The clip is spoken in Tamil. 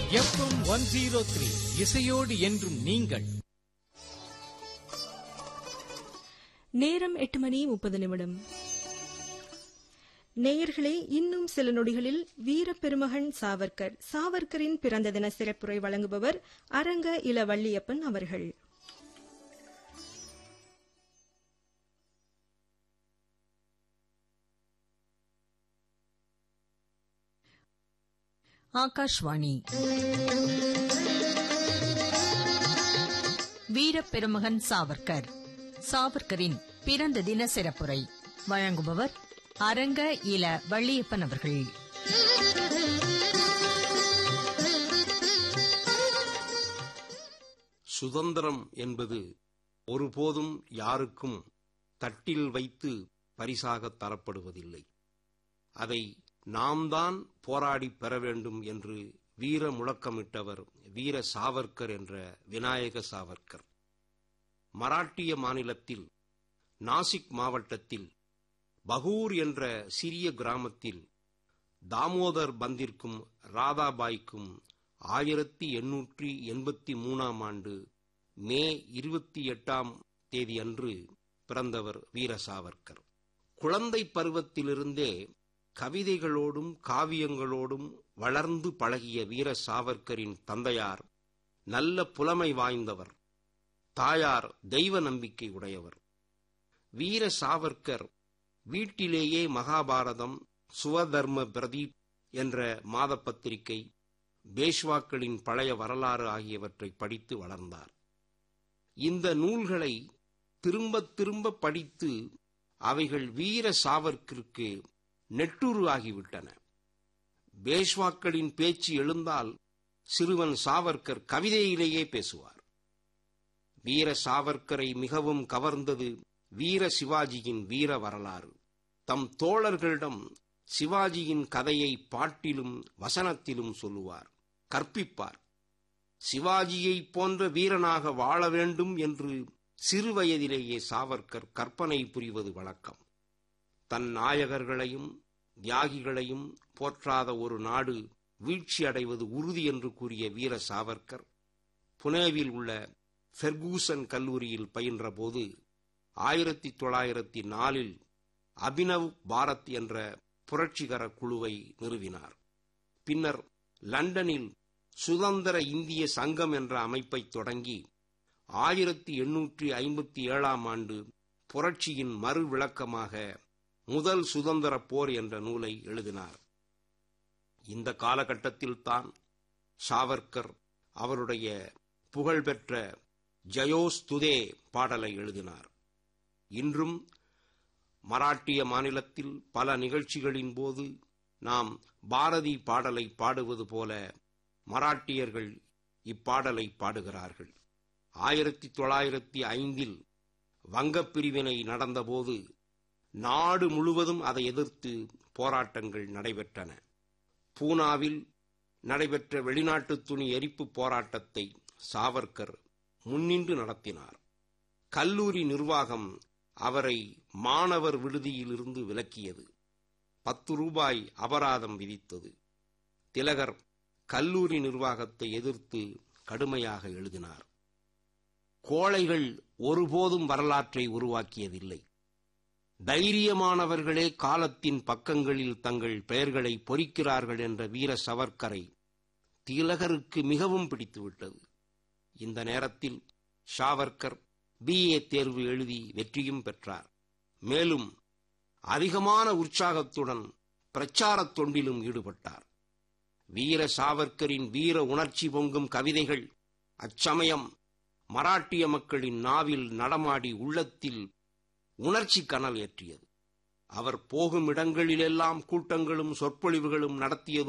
எஃப்எம் ஒன் ஜீரோ த்ரீ இசையோடு என்றும் நீங்கள் நேரம் எட்டு மணி முப்பது நிமிடம் நேயர்களே இன்னும் சில நொடிகளில் வீரப்பெருமகன் சாவர்கர் சாவர்கரின் பிறந்த தின சிறப்புரை வழங்குபவர் அரங்க இள வள்ளியப்பன் அவர்கள் ஆகாஷ்வாணி வீரப்பெருமகன் சாவர்கர் சாவர்கரின் பிறந்த தின சிறப்புரை வழங்குபவர் அரங்க இல வள்ளியப்பன் அவர்கள் சுதந்திரம் என்பது ஒருபோதும் யாருக்கும் தட்டில் வைத்து பரிசாக தரப்படுவதில்லை அதை நாம் தான் போராடி பெற வேண்டும் என்று வீர முழக்கமிட்டவர் வீர சாவர்கர் என்ற விநாயக சாவர்கர் மராட்டிய மாநிலத்தில் நாசிக் மாவட்டத்தில் பகூர் என்ற சிறிய கிராமத்தில் தாமோதர் பந்திற்கும் ராதாபாய்க்கும் ஆயிரத்தி எண்ணூற்றி எண்பத்தி மூணாம் ஆண்டு மே இருபத்தி எட்டாம் தேதி அன்று பிறந்தவர் வீர சாவர்கர் குழந்தை பருவத்திலிருந்தே கவிதைகளோடும் காவியங்களோடும் வளர்ந்து பழகிய வீர சாவர்கரின் தந்தையார் நல்ல புலமை வாய்ந்தவர் தாயார் தெய்வ நம்பிக்கை உடையவர் வீர சாவர்கர் வீட்டிலேயே மகாபாரதம் சுவதர்ம பிரதீப் என்ற மாத பத்திரிகை பேஷ்வாக்களின் பழைய வரலாறு ஆகியவற்றை படித்து வளர்ந்தார் இந்த நூல்களை திரும்ப திரும்ப படித்து அவைகள் வீர சாவர்க்கிற்கு நெட்டுரு ஆகிவிட்டன பேஷ்வாக்களின் பேச்சு எழுந்தால் சிறுவன் சாவர்கர் கவிதையிலேயே பேசுவார் வீர சாவர்கரை மிகவும் கவர்ந்தது வீர சிவாஜியின் வீர வரலாறு தம் தோழர்களிடம் சிவாஜியின் கதையை பாட்டிலும் வசனத்திலும் சொல்லுவார் கற்பிப்பார் சிவாஜியைப் போன்ற வீரனாக வாழ வேண்டும் என்று சிறுவயதிலேயே சாவர்கர் கற்பனை புரிவது வழக்கம் தன் நாயகர்களையும் தியாகிகளையும் போற்றாத ஒரு நாடு வீழ்ச்சி அடைவது உறுதி என்று கூறிய வீர சாவர்கர் புனேவில் உள்ள ஃபெர்கூசன் கல்லூரியில் பயின்றபோது ஆயிரத்தி தொள்ளாயிரத்தி நாலில் அபினவ் பாரத் என்ற புரட்சிகர குழுவை நிறுவினார் பின்னர் லண்டனில் சுதந்திர இந்திய சங்கம் என்ற அமைப்பை தொடங்கி ஆயிரத்தி எண்ணூற்றி ஐம்பத்தி ஏழாம் ஆண்டு புரட்சியின் மறு விளக்கமாக முதல் சுதந்திர போர் என்ற நூலை எழுதினார் இந்த காலகட்டத்தில்தான் சாவர்கர் அவருடைய புகழ்பெற்ற ஜயோஸ்துதே பாடலை எழுதினார் இன்றும் மராட்டிய மாநிலத்தில் பல நிகழ்ச்சிகளின் போது நாம் பாரதி பாடலை பாடுவது போல மராட்டியர்கள் இப்பாடலை பாடுகிறார்கள் ஆயிரத்தி தொள்ளாயிரத்தி ஐந்தில் வங்கப் பிரிவினை நடந்தபோது நாடு முழுவதும் அதை எதிர்த்து போராட்டங்கள் நடைபெற்றன பூனாவில் நடைபெற்ற வெளிநாட்டு துணி எரிப்பு போராட்டத்தை சாவர்கர் முன்னின்று நடத்தினார் கல்லூரி நிர்வாகம் அவரை மாணவர் விடுதியிலிருந்து விலக்கியது பத்து ரூபாய் அபராதம் விதித்தது திலகர் கல்லூரி நிர்வாகத்தை எதிர்த்து கடுமையாக எழுதினார் கோழைகள் ஒருபோதும் வரலாற்றை உருவாக்கியதில்லை தைரியமானவர்களே காலத்தின் பக்கங்களில் தங்கள் பெயர்களை பொறிக்கிறார்கள் என்ற வீர சவர்க்கரை திலகருக்கு மிகவும் பிடித்துவிட்டது இந்த நேரத்தில் ஷாவர்கர் பிஏ தேர்வு எழுதி வெற்றியும் பெற்றார் மேலும் அதிகமான உற்சாகத்துடன் பிரச்சாரத் தொண்டிலும் ஈடுபட்டார் வீர சாவர்கரின் வீர உணர்ச்சி பொங்கும் கவிதைகள் அச்சமயம் மராட்டிய மக்களின் நாவில் நடமாடி உள்ளத்தில் உணர்ச்சி கனல் ஏற்றியது அவர் போகும் இடங்களிலெல்லாம் கூட்டங்களும் சொற்பொழிவுகளும் நடத்தியது